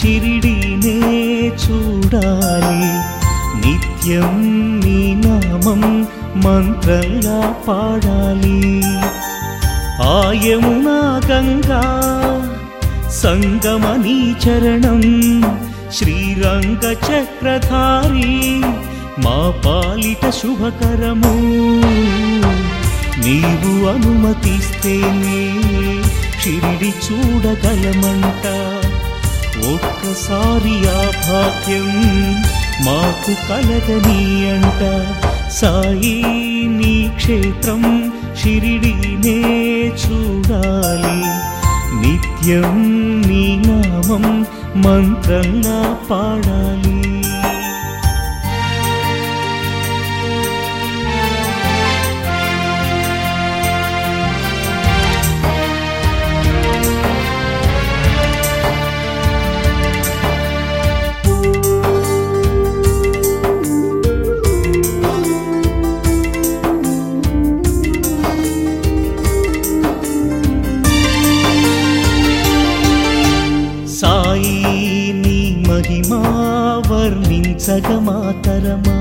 షిరిడీనే చూడాలి నిత్యం నీ నామం మంత్రంగా పాడాలి ఆయమునా గంగా సంగమనీ చరణం శ్రీరంగ చక్రధారి మా పాలిట శుభకరము నీవు అనుమతిస్తేనే షిరిడి చూడగలమంట ఒక్కసారి ఆ భాగ్యం మాకు కలగని అంట సాయి నీ క్షేత్రం షిరిడీనే చూడాలి నిత్యం నీ నామం మంత్రంగా పాడాలి సాయి నీ మహిమా వర్ణించగ మాతరమా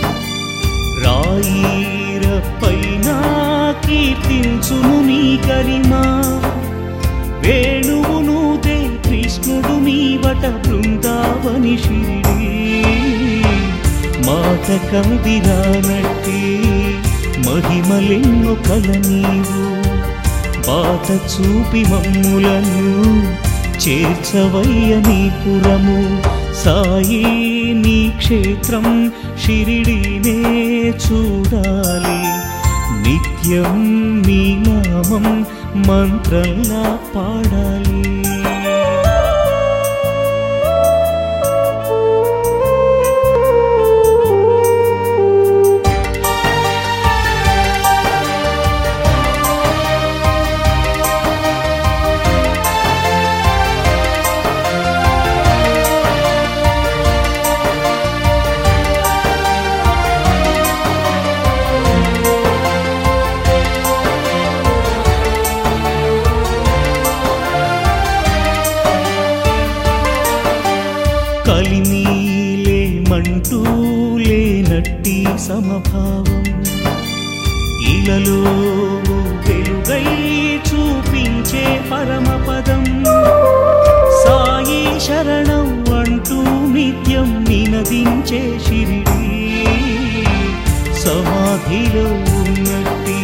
రాయిరపైన కీర్తించును నీ గరిమా వేణువును దే కృష్ణుడు నీవట బృందావని షిరిడి మాట కందిరానట్టి మహిమలెన్నో కల నీవు బాట చూపి మమ్ములను చేర్చవయ్య నీ పురము సాయి నీ క్షేత్రం షిరిడీనే చూడాలి నిత్యం నీ నామం మంత్రంలా పాడాలి కలినీలేమంటూ లేనట్టి సమభావం ఇలలో వెలుగై చూపించే పరమపదం సాయి శరణం అంటూ నిత్యం నినదించే షిరిడి సమాధిలో ఉన్నట్టి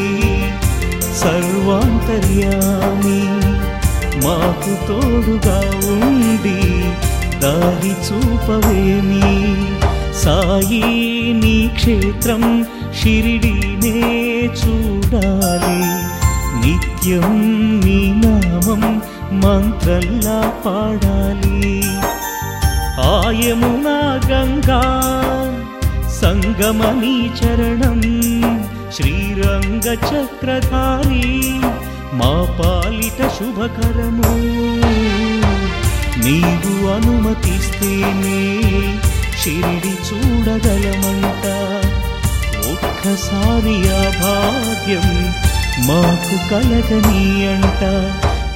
సర్వాంతర్యామి మాకు తోడుగా ఉండి దారి చూపవేమి సాయి నీ క్షేత్రం షిరిడీనే చూడాలి నిత్యం నీ నామం మంత్రంలా పాడాలి ఆయమునా గంగా సంగమనీ చరణం శ్రీరంగ చక్రధారి మా పాలిట శుభకరము నీవు అనుమతిస్తేనే షిరిడి చూడగలమంట ఒక్కసారి ఆ భాగ్యం మాకు కలగని అంట